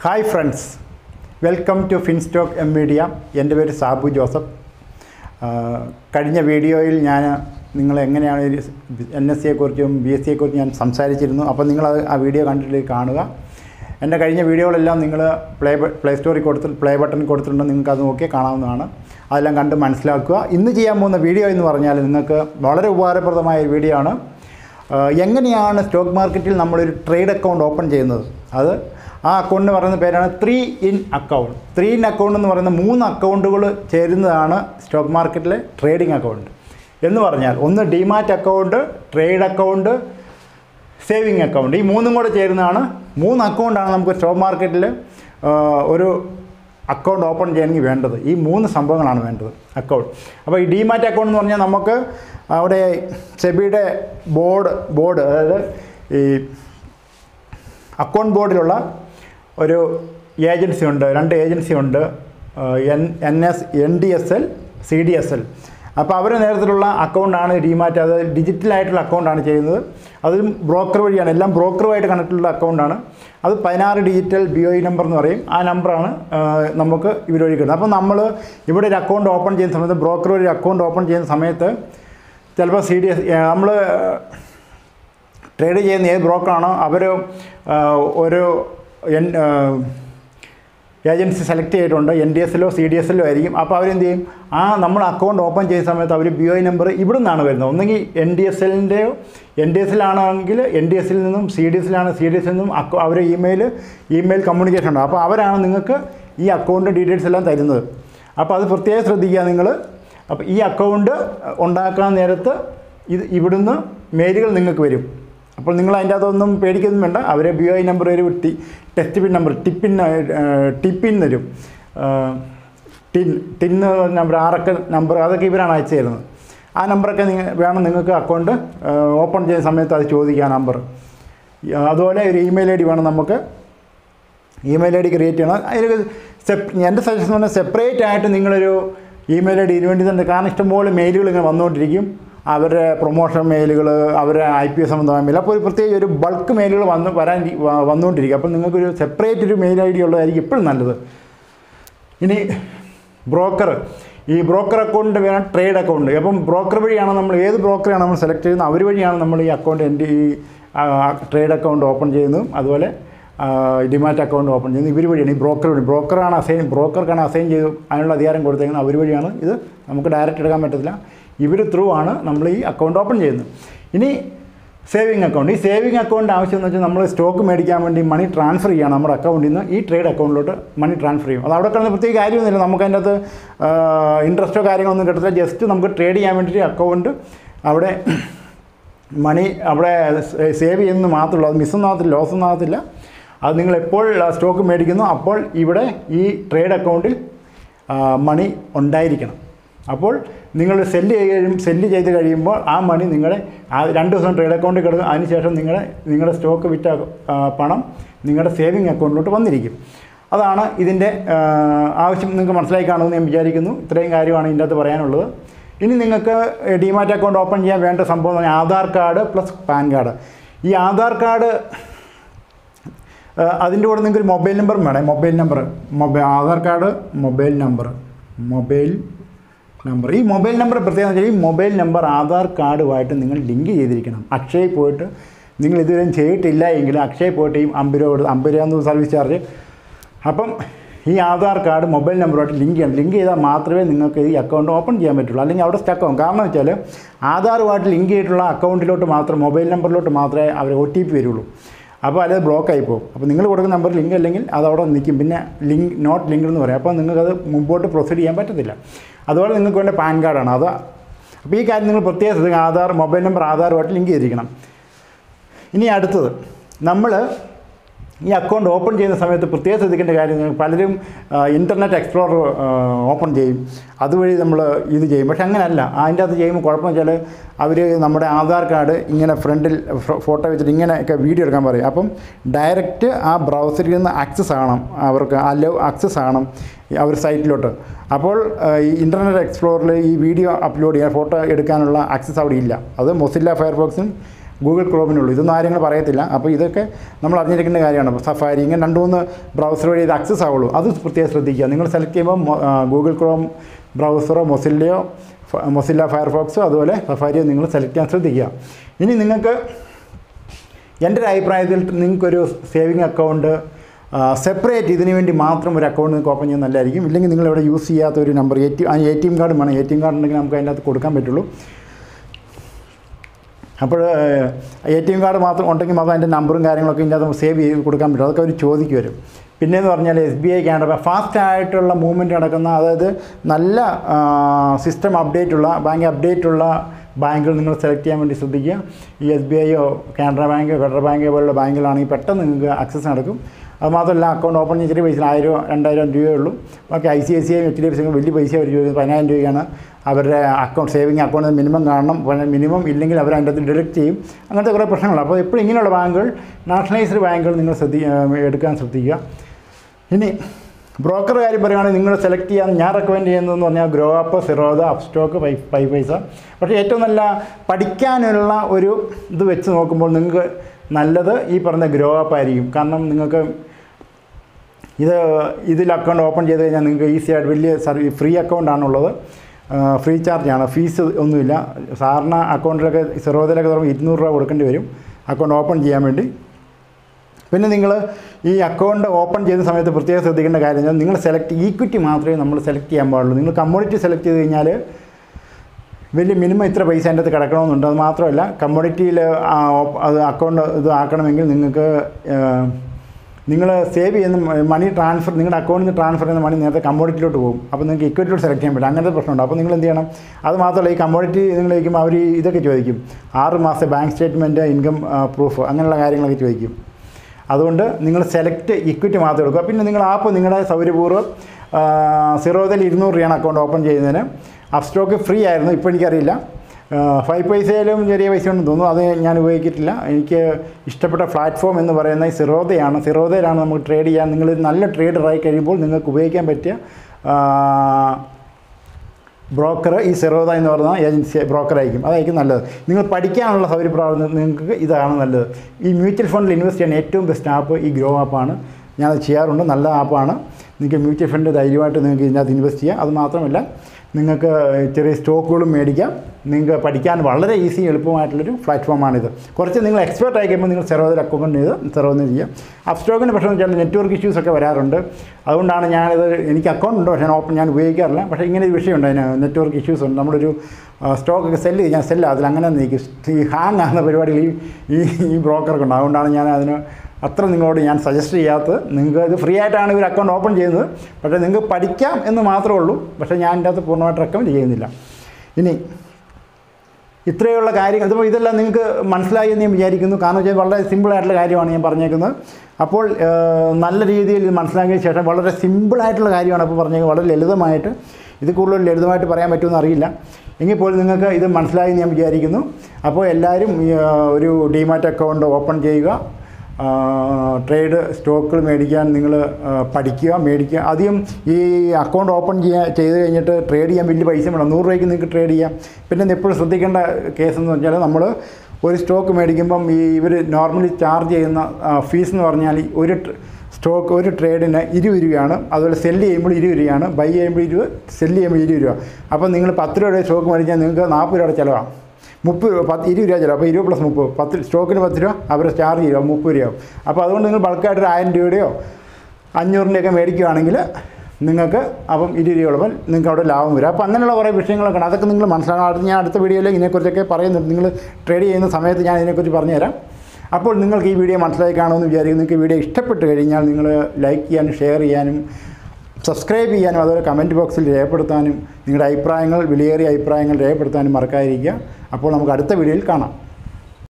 hi friends welcome to Finstock M media എൻ്റെ പേര് Sabu Joseph ആ, കഴിഞ്ഞ വീഡിയോയിൽ ഞാൻ നിങ്ങൾ എങ്ങനെയാണ് എൻ എസ് സിയെക്കുറിച്ചും ബി എസ് സിയെക്കുറിച്ചും ഞാൻ സംസാരിച്ചിരുന്നു അപ്പോൾ നിങ്ങൾ അത് ആ വീഡിയോ കണ്ടിട്ട് കാണുക എൻ്റെ കഴിഞ്ഞ വീഡിയോകളെല്ലാം നിങ്ങൾ പ്ലേ പ്ലേ സ്റ്റോറിൽ കൊടുത്തിട്ട് പ്ലേ ബട്ടൺ കൊടുത്തിട്ടുണ്ട് നിങ്ങൾക്ക് അത് നോക്കി കാണാവുന്നതാണ് അതെല്ലാം കണ്ട് മനസ്സിലാക്കുക ഇന്ന് ചെയ്യാൻ പോകുന്ന വീഡിയോ എന്ന് പറഞ്ഞാൽ നിങ്ങൾക്ക് വളരെ ഉപകാരപ്രദമായ ഒരു വീഡിയോ ആണ് ആ, എങ്ങനെയാണ് സ്റ്റോക്ക് മാർക്കറ്റിൽ നമ്മളൊരു ട്രേഡ് അക്കൗണ്ട് ഓപ്പൺ ചെയ്യുന്നത് അത് ആ അക്കൗണ്ടിന് പറയുന്ന പേരാണ് three in account three in account എന്ന് പറയുന്ന മൂന്ന് അക്കൗണ്ടുകൾ ചേരുന്നതാണ് സ്റ്റോക്ക് മാർക്കറ്റിലെ ട്രേഡിംഗ് അക്കൗണ്ട് എന്ന് പറഞ്ഞാൽ ഒന്ന് demat account trade account saving account ഈ മൂന്നും കൂടെ ചേരുന്നതാണ് മൂന്ന് അക്കൗണ്ടാണ് നമുക്ക് സ്റ്റോക്ക് മാർക്കറ്റിൽ ഒരു അക്കൗണ്ട് ഓപ്പൺ ചെയ്യണമെങ്കിൽ വേണ്ടത് ഈ മൂന്ന് സംഭവങ്ങളാണ് വേണ്ടത് അക്കൗണ്ട് അപ്പോൾ ഈ ഡിമാറ്റ് അക്കൗണ്ട് എന്ന് പറഞ്ഞാൽ നമുക്ക് അവിടെ സെബിയുടെ ബോർഡ് ബോർഡ് അതായത് ഈ അക്കൗണ്ട് ബോർഡിലുള്ള ഒരു ഏജൻസി ഉണ്ട് രണ്ട് ഏജൻസി ഉണ്ട് N N S N D S L C D S L അപ്പോൾ അവരുടെ നേതൃത്വത്തിലുള്ള അക്കൗണ്ടാണ് ഡിമാറ്റ് അത് ഡിജിറ്റലായിട്ടുള്ള അക്കൗണ്ടാണ് ചെയ്യുന്നത് അതും ബ്രോക്കർ വഴിയാണ് എല്ലാം ബ്രോക്കറുമായിട്ട് കണക്റ്റുള്ള അക്കൗണ്ടാണ് അത് പതിനാറ് ഡിജിറ്റൽ ബി ഒ നമ്പർ എന്ന് പറയും ആ നമ്പറാണ് നമുക്ക് ഇവർ വഴി കിട്ടുന്നത് അപ്പോൾ നമ്മൾ ഇവിടെ ഒരു അക്കൗണ്ട് ഓപ്പൺ ചെയ്യുന്ന സമയത്ത് ബ്രോക്കർ വഴി അക്കൗണ്ട് ഓപ്പൺ ചെയ്യുന്ന സമയത്ത് ചിലപ്പോൾ സി ഡി എസ് നമ്മൾ ട്രേഡ് ചെയ്യുന്ന ഏത് ബ്രോക്കറാണോ അവർ ഒരു എൻ ഏജൻസി സെലക്ട് ചെയ്തിട്ടുണ്ട് എൻ ഡി എസിലോ സി ഡി എസിലോ ആയിരിക്കും അപ്പോൾ അവരെന്ത് ചെയ്യും ആ നമ്മൾ അക്കൗണ്ട് ഓപ്പൺ ചെയ്യുന്ന സമയത്ത് അവർ ബി ഒ നമ്പർ ഇവിടെ നിന്നാണ് വരുന്നത് ഒന്നെങ്കിൽ എൻ ഡി എസ് എല്ലിൻ്റെയോ എൻ ഡി എസിലാണെങ്കിൽ എൻ ഡി എസിൽ നിന്നും സി ഡി എസിലാണ് സി ഡി എസിൽ നിന്നും അക്കൗ അവർ ഇമെയിൽ ഇമെയിൽ കമ്മ്യൂണിക്കേഷൻ ഉണ്ട് അപ്പോൾ അവരാണ് നിങ്ങൾക്ക് ഈ അക്കൗണ്ട് ഡീറ്റെയിൽസ് എല്ലാം തരുന്നത് അപ്പോൾ അത് പ്രത്യേകം ശ്രദ്ധിക്കുക നിങ്ങൾ അപ്പോൾ ഈ അക്കൗണ്ട് ഉണ്ടാക്കാൻ നേരത്ത് ഇത് ഇവിടുന്ന് മെയിലുകൾ നിങ്ങൾക്ക് വരും അപ്പോൾ നിങ്ങൾ അതിൻ്റെ അകത്തൊന്നും പേടിക്കൊന്നും വേണ്ട അവരെ ബി ഐ നമ്പർ ഒരു T test pin number TPIN TPIN തരും ടിൻ ടിന്ന് നമ്പർ ആറൊക്കെ നമ്പർ അതൊക്കെ ഇവരാണ് അയച്ചു തരുന്നത് ആ നമ്പറൊക്കെ നിങ്ങൾ വേണം നിങ്ങൾക്ക് അക്കൗണ്ട് ഓപ്പൺ ചെയ്യുന്ന സമയത്ത് അത് ചോദിക്കുക ആ നമ്പർ അതുപോലെ ഒരു ഇമെയിൽ ഐ ഡി വേണം നമുക്ക് ഇമെയിൽ ഐ ഡി ക്രിയേറ്റ് ചെയ്യണം അതിൽ സെപ് എൻ്റെ സജഷൻ എന്ന് പറഞ്ഞാൽ സെപ്പറേറ്റ് ആയിട്ട് നിങ്ങളൊരു ഇമെയിൽ ഐ ഡി ഇതിന് വേണ്ടി തന്നെ കാരണം ഇഷ്ടംപോലെ മെയിലുകൾ ഇങ്ങനെ വന്നുകൊണ്ടിരിക്കും അവരുടെ പ്രൊമോഷൻ മെയിലുകൾ അവരുടെ ഐ പി എസ് സംബന്ധമായ മെയിൽ അപ്പോൾ ഒരു പ്രത്യേക ഒരു ബൾക്ക് മെയിലുകൾ വന്ന് വരാൻ ഇരി- വ- വന്നുകൊണ്ടിരിക്കും അപ്പോൾ നിങ്ങൾക്കൊരു സെപ്പറേറ്റ് ഒരു മെയിൽ ഐ ഡി ഉള്ളതായിരിക്കും എപ്പോഴും നല്ലത് ഇനി ബ്രോക്കർ ഈ ബ്രോക്കർ അക്കൗണ്ട് വേണം ട്രേഡ് അക്കൗണ്ട് അപ്പം ബ്രോക്കർ വഴിയാണ് നമ്മൾ ഏത് ബ്രോക്കറാണ് നമ്മൾ സെലക്ട് ചെയ്യുന്നത് അവർ വഴിയാണ് നമ്മൾ ഈ അക്കൗണ്ട് എൻ്റെ ഈ ട്രേഡ് അക്കൗണ്ട് ഓപ്പൺ ചെയ്യുന്നതും അതുപോലെ ഡിമാറ്റ് അക്കൗണ്ട് ഓപ്പൺ ചെയ്യുന്നത് ഇവർ വഴിയാണ് ഈ ബ്രോക്കർ വഴി ബ്രോക്കറാണ് അസൈൻ ബ്രോക്കർക്കാണ് അസൈൻ ചെയ്ത് അതിനുള്ള അധികാരം കൊടുത്തേക്കുന്നത് അവർ വഴിയാണ് ഇത് നമുക്ക് ഡയറക്റ്റ് എടുക്കാൻ പറ്റത്തില്ല ഇവർ ത്രൂ ആണ് നമ്മൾ ഈ അക്കൗണ്ട് ഓപ്പൺ ചെയ്യുന്നത് ഇനി സേവിങ് അക്കൗണ്ട് ഈ സേവിങ് അക്കൗണ്ട് ആവശ്യം എന്ന് വെച്ചാൽ നമ്മൾ സ്റ്റോക്ക് മേടിക്കാൻ വേണ്ടി മണി ട്രാൻസ്ഫർ ചെയ്യണം നമ്മുടെ അക്കൗണ്ടിൽ നിന്ന് ഈ ട്രേഡ് അക്കൗണ്ടിലോട്ട് മണി ട്രാൻസ്ഫർ ചെയ്യും അത് അവിടെ കിടന്ന് പ്രത്യേക കാര്യമൊന്നുമില്ല നമുക്ക് അതിൻ്റെ അകത്ത് ഇൻട്രസ്റ്റോ കാര്യങ്ങളൊന്നും കിട്ടത്തില്ല ജസ്റ്റ് നമുക്ക് ട്രേഡ് ചെയ്യാൻ വേണ്ടിയിട്ട് അക്കൗണ്ട് അവിടെ മണി അവിടെ സേവ് ചെയ്യുന്നത് മാത്രമേ ഉള്ളൂ അത് മിസ്സൊന്നും ആകത്തില്ല ലോസൊന്നും ആകത്തില്ല അത് നിങ്ങൾ എപ്പോൾ സ്റ്റോക്ക് മേടിക്കുന്നു അപ്പോൾ ഇവിടെ ഈ ട്രേഡ് അക്കൗണ്ടിൽ ആ, മണി ഉണ്ടായിരിക്കണം അപ്പോൾ നിങ്ങൾ സെല്ല് ചെയ്യും സെല്ല് ചെയ്ത് കഴിയുമ്പോൾ ആ മണി നിങ്ങളുടെ ആ രണ്ട് ദിവസം ട്രേഡ് അക്കൗണ്ടിൽ കിടക്കും അതിനുശേഷം നിങ്ങളുടെ നിങ്ങളുടെ സ്റ്റോക്ക് വിറ്റ ആ, പണം നിങ്ങളുടെ സേവിങ് അക്കൗണ്ടിലോട്ട് വന്നിരിക്കും അതാണ് ഇതിൻ്റെ ആ, ആവശ്യം നിങ്ങൾക്ക് മനസ്സിലായി കാണുമെന്ന് ഞാൻ വിചാരിക്കുന്നു ഇത്രയും കാര്യമാണ് ഇതിൻ്റെ അകത്ത് പറയാനുള്ളത് ഇനി നിങ്ങൾക്ക് ഡിമാറ്റ് അക്കൗണ്ട് ഓപ്പൺ ചെയ്യാൻ വേണ്ട സംഭവം എന്ന് പറഞ്ഞാൽ Aadhaar card plus PAN card ഈ ആധാർ കാർഡ് അതിൻ്റെ കൂടെ നിങ്ങൾക്ക് ഒരു മൊബൈൽ നമ്പർ വേണേ mobile number mobile Aadhaar card mobile number mobile number ഈ മൊബൈൽ നമ്പർ പ്രത്യേകം എന്ന് വെച്ചാൽ ഈ മൊബൈൽ നമ്പർ ആധാർ കാർഡുമായിട്ട് നിങ്ങൾ ലിങ്ക് ചെയ്തിരിക്കണം അക്ഷയയിൽ പോയിട്ട് നിങ്ങൾ ഇതുവരെയും ചെയ്തിട്ടില്ല എങ്കിൽ അക്ഷയയിൽ പോയിട്ട് ഈ അമ്പത് രൂപ കൊടുത്ത് അമ്പത് രൂപ എന്ന് സർവീസ് ചാർജ് അപ്പം ഈ ആധാർ കാർഡ് മൊബൈൽ നമ്പറുമായിട്ട് ലിങ്ക് ചെയ്യണം ലിങ്ക് ചെയ്താൽ മാത്രമേ നിങ്ങൾക്ക് ഈ അക്കൗണ്ട് ഓപ്പൺ ചെയ്യാൻ പറ്റുള്ളൂ അല്ലെങ്കിൽ അവിടെ സ്റ്റക്ക് ആവും കാരണം വെച്ചാൽ ആധാറുമായിട്ട് ലിങ്ക് ചെയ്തിട്ടുള്ള അക്കൗണ്ടിലോട്ട് മാത്രം മൊബൈൽ നമ്പറിലോട്ട് മാത്രമേ അവർ ഒ ടി പി വരുള്ളൂ അപ്പോൾ അത് ബ്ലോക്ക് ആയി പോകും അപ്പോൾ നിങ്ങൾ കൊടുക്കുന്ന നമ്പർ ലിങ്ക് അല്ലെങ്കിൽ അത് അവിടെ നിൽക്കും പിന്നെ ലിങ്ക് നോട്ട് ലിങ്ക് എന്ന് പറയും അപ്പോൾ നിങ്ങൾക്കത് മുമ്പോട്ട് പ്രൊസീഡ് ചെയ്യാൻ പറ്റത്തില്ല അതുപോലെ നിങ്ങൾക്ക് വേണ്ട പാൻ കാർഡാണ് അത് അപ്പോൾ ഈ കാര്യം നിങ്ങൾ പ്രത്യേകം ശ്രദ്ധിക്കുക ആധാർ മൊബൈൽ നമ്പർ ആധാറുമായിട്ട് ലിങ്ക് ചെയ്തിരിക്കണം ഇനി അടുത്തത് നമ്മൾ ഈ അക്കൗണ്ട് ഓപ്പൺ ചെയ്യുന്ന സമയത്ത് പ്രത്യേകം ശ്രദ്ധിക്കേണ്ട കാര്യം എന്ന് പറഞ്ഞാൽ പലരും ഇൻ്റർനെറ്റ് എക്സ്പ്ലോറർ ഓപ്പൺ ചെയ്യും അതുവഴി നമ്മൾ ഇത് ചെയ്യും പക്ഷെ അങ്ങനെയല്ല അതിൻ്റെ അകത്ത് ചെയ്യുമ്പോൾ കുഴപ്പമെന്ന് വെച്ചാൽ അവർ നമ്മുടെ ആധാർ കാർഡ് ഇങ്ങനെ ഫ്രണ്ടിൽ ഫോട്ടോ വെച്ചിട്ട് ഇങ്ങനെയൊക്കെ വീഡിയോ എടുക്കാൻ പറയും അപ്പം ഡയറക്റ്റ് ആ ബ്രൗസറിൽ നിന്ന് ആക്സസ് ആകണം അവർക്ക് അലോ ആക്സസ് ആകണം ഈ ആ ഒരു സൈറ്റിലോട്ട് അപ്പോൾ ആ, ഈ ഇൻ്റർനെറ്റ് എക്സ്പ്ലോറിൽ ഈ വീഡിയോ അപ്ലോഡ് ചെയ്യാൻ ഫോട്ടോ എടുക്കാനുള്ള ആക്സസ് അവിടെ ഇല്ല അത് മൊസില്ല ഫയർഫോക്സും ഗൂഗിൾ ക്രോമിനുള്ളൂ ഇതൊന്നും ആരും ഇങ്ങനെ പറയത്തില്ല അപ്പോൾ ഇതൊക്കെ നമ്മൾ അറിഞ്ഞിരിക്കേണ്ട കാര്യമാണ് അപ്പോൾ സഫാരി ഇങ്ങനെ രണ്ട് മൂന്ന് ബ്രൗസർ വഴി ഇത് ആക്സസ് ആവുള്ളൂ അത് പ്രത്യേകം ശ്രദ്ധിക്കുക നിങ്ങൾ സെലക്ട് ചെയ്യുമ്പോൾ മൊ- ആ, ഗൂഗിൾ ക്രോം ബ്രൗസറോ മൊസില്ലയോ ഫ- മൊസില്ല ഫയർഫോക്സോ അതുപോലെ സഫാരിയോ നിങ്ങൾ സെലക്ട് ചെയ്യാൻ ശ്രദ്ധിക്കുക ഇനി നിങ്ങൾക്ക് എൻ്റെ ഒരു അഭിപ്രായത്തിൽ നിങ്ങൾക്കൊരു സേവിങ് അക്കൗണ്ട് സെപ്പറേറ്റ് ഇതിന് വേണ്ടി മാത്രം ഒരു അക്കൗണ്ട് നിങ്ങൾക്ക് ഓപ്പൺ ചെയ്യുന്നത് നല്ലതായിരിക്കും ഇല്ലെങ്കിൽ നിങ്ങൾ ഇവിടെ യൂസ് ചെയ്യാത്ത ഒരു number A T A T M കാർഡും വേണം എ ടി എം കാർഡ് ഉണ്ടെങ്കിൽ നമുക്ക് അതിൻ്റെ അകത്ത് കൊടുക്കാൻ പറ്റുള്ളൂ അപ്പോൾ എ ടി എം കാർഡ് മാത്രം ഉണ്ടെങ്കിൽ മാത്രം അതിൻ്റെ നമ്പറും കാര്യങ്ങളൊക്കെ ഇതിൻ്റെ അകത്ത് സേവ് ചെയ്ത് കൊടുക്കാൻ പറ്റും അതൊക്കെ അവർ ചോദിക്കും വരും പിന്നെയെന്ന് പറഞ്ഞാൽ S B I Canara fast ആയിട്ടുള്ള മൂവ്മെൻറ്റ് നടക്കുന്ന അതായത് നല്ല സിസ്റ്റം അപ്ഡേറ്റ് ഉള്ള ബാങ്ക് അപ്ഡേറ്റ് ഉള്ള ബാങ്കുകൾ നിങ്ങൾ സെലക്ട് ചെയ്യാൻ വേണ്ടി ശ്രദ്ധിക്കുക ഈ എസ് ബി ഐയോ കാനറ ബാങ്ക് ഫെഡറൽ ബാങ്ക് പോലുള്ള ബാങ്കുകളാണെങ്കിൽ പെട്ടെന്ന് നിങ്ങൾക്ക് ആക്സസ് നടക്കും അത് മാത്രമല്ല അക്കൗണ്ട് ഓപ്പൺ ചെയ്യാൻ ചെറിയ പൈസ ആയിരം രണ്ടായിരം രൂപയേ ഉള്ളൂ ബാക്കി I C I C I H D F C വലിയ പൈസ അവർ ചോദിക്കുന്നത് പതിനായിരം രൂപയാണ് അവരുടെ അക്കൗണ്ട് സേവിങ് അക്കൗണ്ട് മിനിമം കാണണം മിനിമം ഇല്ലെങ്കിൽ അവർ അതിൻ്റെ അകത്ത് ഡിഡക്റ്റ് ചെയ്യും അങ്ങനത്തെ കുറേ പ്രശ്നങ്ങളുണ്ട് അപ്പോൾ എപ്പോഴും ഇങ്ങനെയുള്ള ബാങ്കുകൾ നാഷണലൈസ്ഡ് ബാങ്കുകൾ നിങ്ങൾ ശ്രദ്ധി എടുക്കാൻ ശ്രദ്ധിക്കുക ഇനി ബ്രോക്കർ കാര്യം പറയുകയാണെങ്കിൽ നിങ്ങൾ സെലക്ട് ചെയ്യാൻ ഞാൻ റെക്കമെൻഡ് ചെയ്യുന്നതെന്ന് പറഞ്ഞാൽ ഗ്രോ അപ്പ് സിറോദ അപ്സ്റ്റോക്ക് പൈ പൈ പൈസ പക്ഷേ ഏറ്റവും നല്ല പഠിക്കാനുള്ള ഒരു ഇത് വെച്ച് നോക്കുമ്പോൾ നിങ്ങൾക്ക് നല്ലത് ഈ പറഞ്ഞ ഗ്രോ അപ്പ് ആയിരിക്കും കാരണം നിങ്ങൾക്ക് ഇത് ഇതിൽ അക്കൗണ്ട് ഓപ്പൺ ചെയ്ത് കഴിഞ്ഞാൽ നിങ്ങൾക്ക് ഈസി ആയിട്ട് വലിയ സർവീ ഫ്രീ അക്കൗണ്ടാണുള്ളത് ഫ്രീ ചാർജാണ് ഫീസ് ഒന്നുമില്ല സാറിന് അക്കൗണ്ടിലൊക്കെ സിറോദയിലൊക്കെ തുടങ്ങുമ്പോൾ ഇരുന്നൂറ് രൂപ കൊടുക്കേണ്ടി വരും അക്കൗണ്ട് ഓപ്പൺ ചെയ്യാൻ വേണ്ടി പിന്നെ നിങ്ങൾ ഈ അക്കൗണ്ട് ഓപ്പൺ ചെയ്യുന്ന സമയത്ത് പ്രത്യേകം ശ്രദ്ധിക്കേണ്ട കാര്യം വെച്ചാൽ നിങ്ങൾ സെലക്ട് ഈക്വിറ്റി മാത്രമേ നമ്മൾ സെലക്ട് ചെയ്യാൻ പാടുള്ളൂ നിങ്ങൾ കമ്മോഡിറ്റി സെലക്ട് ചെയ്ത് കഴിഞ്ഞാൽ വലിയ മിനിമം ഇത്ര പൈസ അതിൻ്റെ അകത്ത് കിടക്കണമെന്നുണ്ട് അത് മാത്രമല്ല കമ്മോഡിറ്റിയിൽ അത് അക്കൗണ്ട് ഇത് ആക്കണമെങ്കിൽ നിങ്ങൾക്ക് നിങ്ങൾ സേവ് ചെയ്യുന്ന മണി ട്രാൻസ്ഫർ നിങ്ങളുടെ അക്കൗണ്ടിൽ നിന്ന് ട്രാൻസ്ഫർ ചെയ്യുന്ന മണി നേരത്തെ കമ്മോഡിറ്റിയിലോട്ട് പോകും അപ്പോൾ നിങ്ങൾക്ക് ഇക്വിറ്റിയിലോട്ട് സെലക്ട് ചെയ്യാൻ പറ്റില്ല അങ്ങനത്തെ പ്രശ്നമുണ്ട് അപ്പോൾ നിങ്ങൾ എന്ത് ചെയ്യണം അത് മാത്രമല്ല ഈ കമ്മോഡിറ്റി നിങ്ങൾ ചോദിക്കുമ്പോൾ അവർ ഇതൊക്കെ ചോദിക്കും ആറ് മാസത്തെ ബാങ്ക് സ്റ്റേറ്റ്മെൻറ്റ് ഇൻകം പ്രൂഫ് അങ്ങനെയുള്ള കാര്യങ്ങളൊക്കെ ചോദിക്കും അതുകൊണ്ട് നിങ്ങൾ സെലക്ട് ഇക്വിറ്റി മാത്രം എടുക്കുക പിന്നെ നിങ്ങൾ ആപ്പ് നിങ്ങളുടെ സൗകര്യപൂർവ്വം സിറോദിൽ ഇരുന്നൂറ് രൂപയാണ് അക്കൗണ്ട് ഓപ്പൺ ചെയ്യുന്നതിന് അപ്സ്റ്റോക്ക് ഫ്രീ ആയിരുന്നു ഇപ്പോൾ എനിക്കറിയില്ല ഫൈവ് പൈസയിലും ചെറിയ പൈസ ഉണ്ടെന്ന് തോന്നുന്നു അത് ഞാൻ ഉപയോഗിച്ചിട്ടില്ല എനിക്ക് ഇഷ്ടപ്പെട്ട പ്ലാറ്റ്ഫോം എന്ന് പറയുന്നത് ഈ സിറോദയാണ് സിറോദയിലാണ് നമുക്ക് ട്രേഡ് ചെയ്യാൻ നിങ്ങൾ നല്ല ട്രേഡറായി കഴിയുമ്പോൾ നിങ്ങൾക്ക് ഉപയോഗിക്കാൻ പറ്റിയ ബ്രോക്കർ ഈ സെറോദ എന്ന് പറയുന്ന ഏജൻസി ബ്രോക്കറായിരിക്കും അതായിരിക്കും നല്ലത് നിങ്ങൾ പഠിക്കാനുള്ള സൗകര്യപ്രാപ്തി നിങ്ങൾക്ക് ഇതാണ് നല്ലത് ഈ മ്യൂച്വൽ ഫണ്ടിൽ ഇൻവെസ്റ്റ് ചെയ്യാൻ ഏറ്റവും ബെസ്റ്റ് ആപ്പ് ഈ ഗ്രോ ആപ്പാണ് ഞാനത് ചെയ്യാറുണ്ട് നല്ല ആപ്പാണ് നിങ്ങൾക്ക് മ്യൂച്വൽ ഫണ്ട് ധൈര്യമായിട്ട് നിങ്ങൾക്ക് ഇതിനകത്ത് ഇൻവെസ്റ്റ് ചെയ്യാം അത് മാത്രമല്ല നിങ്ങൾക്ക് ചെറിയ സ്റ്റോക്കുകളും മേടിക്കാം നിങ്ങൾക്ക് പഠിക്കാൻ വളരെ ഈസി എളുപ്പമായിട്ടുള്ളൊരു പ്ലാറ്റ്ഫോമാണിത് കുറച്ച് നിങ്ങൾ എക്സ്പേർട്ട് ആയി കഴിയുമ്പോൾ നിങ്ങൾ സെറോദിൽ അക്കൗണ്ട് ചെയ്ത് സെറോദിൽ ചെയ്യാം അപ്സ്റ്റോക്കിൻ്റെ പ്രശ്നം വെച്ചാൽ നെറ്റ്വർക്ക് ഇഷ്യൂസ് ഒക്കെ വരാറുണ്ട് അതുകൊണ്ടാണ് ഞാനിത് എനിക്ക് അക്കൗണ്ട് ഉണ്ട് പക്ഷേ ഓപ്പൺ ഞാൻ ഉപയോഗിക്കാറില്ല പക്ഷേ ഇങ്ങനെ ഒരു വിഷയമുണ്ട് അതിന് നെറ്റ്വർക്ക് ഇഷ്യൂസ് ഉണ്ട് നമ്മളൊരു സ്റ്റോക്കൊക്കെ സെല്ല് ചെയ്ത് ഞാൻ സെല്ലാകത്തില്ല അങ്ങനെ നീക്കും ഈ ഹാങ് ആകുന്ന പരിപാടികൾ ഈ ഈ ഈ ബ്രോക്കർക്കുണ്ട് അതുകൊണ്ടാണ് ഞാൻ അതിന് അത്ര നിങ്ങളോട് ഞാൻ സജസ്റ്റ് ചെയ്യാത്തത് നിങ്ങൾക്ക് ഇത് ഫ്രീ ആയിട്ടാണ് ഇവർ അക്കൗണ്ട് ഓപ്പൺ ചെയ്യുന്നത് പക്ഷേ നിങ്ങൾക്ക് പഠിക്കാം എന്ന് മാത്രമേ ഉള്ളൂ പക്ഷേ ഞാൻ എൻ്റെ അകത്ത് പൂർണ്ണമായിട്ട് റെക്കമെൻഡ് ചെയ്യുന്നില്ല ഇനി ഇത്രയുള്ള കാര്യങ്ങൾ ഇതിപ്പോൾ ഇതെല്ലാം നിങ്ങൾക്ക് മനസ്സിലായി എന്ന് ഞാൻ വിചാരിക്കുന്നു കാരണം വെച്ചാൽ വളരെ സിമ്പിളായിട്ടുള്ള കാര്യമാണ് ഞാൻ പറഞ്ഞേക്കുന്നത് അപ്പോൾ ഏഹ്, നല്ല രീതിയിൽ ഇത് മനസ്സിലാക്കിയ ശേഷം വളരെ സിമ്പിളായിട്ടുള്ള കാര്യമാണ് അപ്പോൾ പറഞ്ഞേക്കുന്നത് വളരെ ലളിതമായിട്ട് ഇത് കൂടുതൽ ലളിതമായിട്ട് പറയാൻ പറ്റുമെന്ന് അറിയില്ല എങ്കിൽ പോലും നിങ്ങൾക്ക് ഇത് മനസ്സിലായി എന്ന് ഞാൻ വിചാരിക്കുന്നു അപ്പോൾ എല്ലാവരും ഈ, ഏഹ്, ഒരു ഡിമാറ്റ് അക്കൗണ്ട് ഓപ്പൺ ചെയ്യുക ട്രേഡ് സ്റ്റോക്കുകൾ മേടിക്കാൻ നിങ്ങൾ പഠിക്കുക മേടിക്കുക ആദ്യം ഈ അക്കൗണ്ട് ഓപ്പൺ ചെയ്യാൻ ചെയ്ത് കഴിഞ്ഞിട്ട് ട്രേഡ് ചെയ്യാൻ വലിയ പൈസ വേണം നൂറ് രൂപയ്ക്ക് നിങ്ങൾക്ക് ട്രേഡ് ചെയ്യാം പിന്നെ എപ്പോഴും ശ്രദ്ധിക്കേണ്ട കേസ് എന്ന് വെച്ചാൽ നമ്മൾ ഒരു സ്റ്റോക്ക് മേടിക്കുമ്പം ഈ ഇവർ നോർമലി ചാർജ് ചെയ്യുന്ന ഫീസ് എന്ന് പറഞ്ഞാൽ ഈ ഒരു ട്ര- സ്റ്റോക്ക് ഒരു ട്രേഡിന് ഇരുപത് രൂപയാണ് അതുപോലെ സെല്ല് ചെയ്യുമ്പോൾ ഇരുപത് രൂപയാണ് ബൈ ചെയ്യുമ്പോൾ ഇരുപത് സെല്ല് ചെയ്യുമ്പോൾ ഇരുപത് രൂപ അപ്പോൾ നിങ്ങൾ പത്ത് രൂപയുടെ സ്റ്റോക്ക് മേടിച്ചാൽ നിങ്ങൾക്ക് നാൽപ്പത് രൂപയുടെ ചിലവാണ് മുപ്പത് രൂപ പത്ത് ഇരുപത് രൂപ ചിലവ് അപ്പോൾ ഇരുപത് പ്ലസ് മുപ്പത് പത്ത് സ്റ്റോക്കിന് പത്ത് രൂപ അവർ ചാർജ് ചെയ്യുക മുപ്പത് രൂപയാവും അപ്പോൾ അതുകൊണ്ട് നിങ്ങൾ ബൾക്കായിട്ട് ഒരു ആയിരം രൂപയുടെയോ അഞ്ഞൂറിൻ്റെയൊക്കെ മേടിക്കുകയാണെങ്കിൽ നിങ്ങൾക്ക് അപ്പം ഇരുപത് രൂപയോളം നിങ്ങൾക്ക് അവിടെ ലാഭം വരും അപ്പോൾ അങ്ങനെയുള്ള കുറേ വിഷയങ്ങളൊക്കെ ഉണ്ട് അതൊക്കെ നിങ്ങൾ മനസ്സിലാക്കണം അടുത്ത ഞാൻ അടുത്ത വീഡിയോയിൽ ഇതിനെക്കുറിച്ചൊക്കെ പറയുന്നുണ്ട് നിങ്ങൾ ട്രേഡ് ചെയ്യുന്ന സമയത്ത് ഞാൻ ഇതിനെക്കുറിച്ച് പറഞ്ഞുതരാം അപ്പോൾ നിങ്ങൾക്ക് ഈ വീഡിയോ മനസ്സിലായി കാണുമെന്ന് വിചാരിക്കുന്നു നിങ്ങൾക്ക് ഈ വീഡിയോ ഇഷ്ടപ്പെട്ട് കഴിഞ്ഞാൽ നിങ്ങൾ ലൈക്ക് ചെയ്യാനും ഷെയർ ചെയ്യാനും സബ്സ്ക്രൈബ് ചെയ്യാനും അതുപോലെ കമൻറ്റ് ബോക്സിൽ രേഖപ്പെടുത്താനും നിങ്ങളുടെ അഭിപ്രായങ്ങൾ വിലയേറിയ അഭിപ്രായങ്ങൾ രേഖപ്പെടുത്താനും മറക്കാതിരിക്കുക അപ്പോൾ നമുക്ക് അടുത്ത വീഡിയോയിൽ കാണാം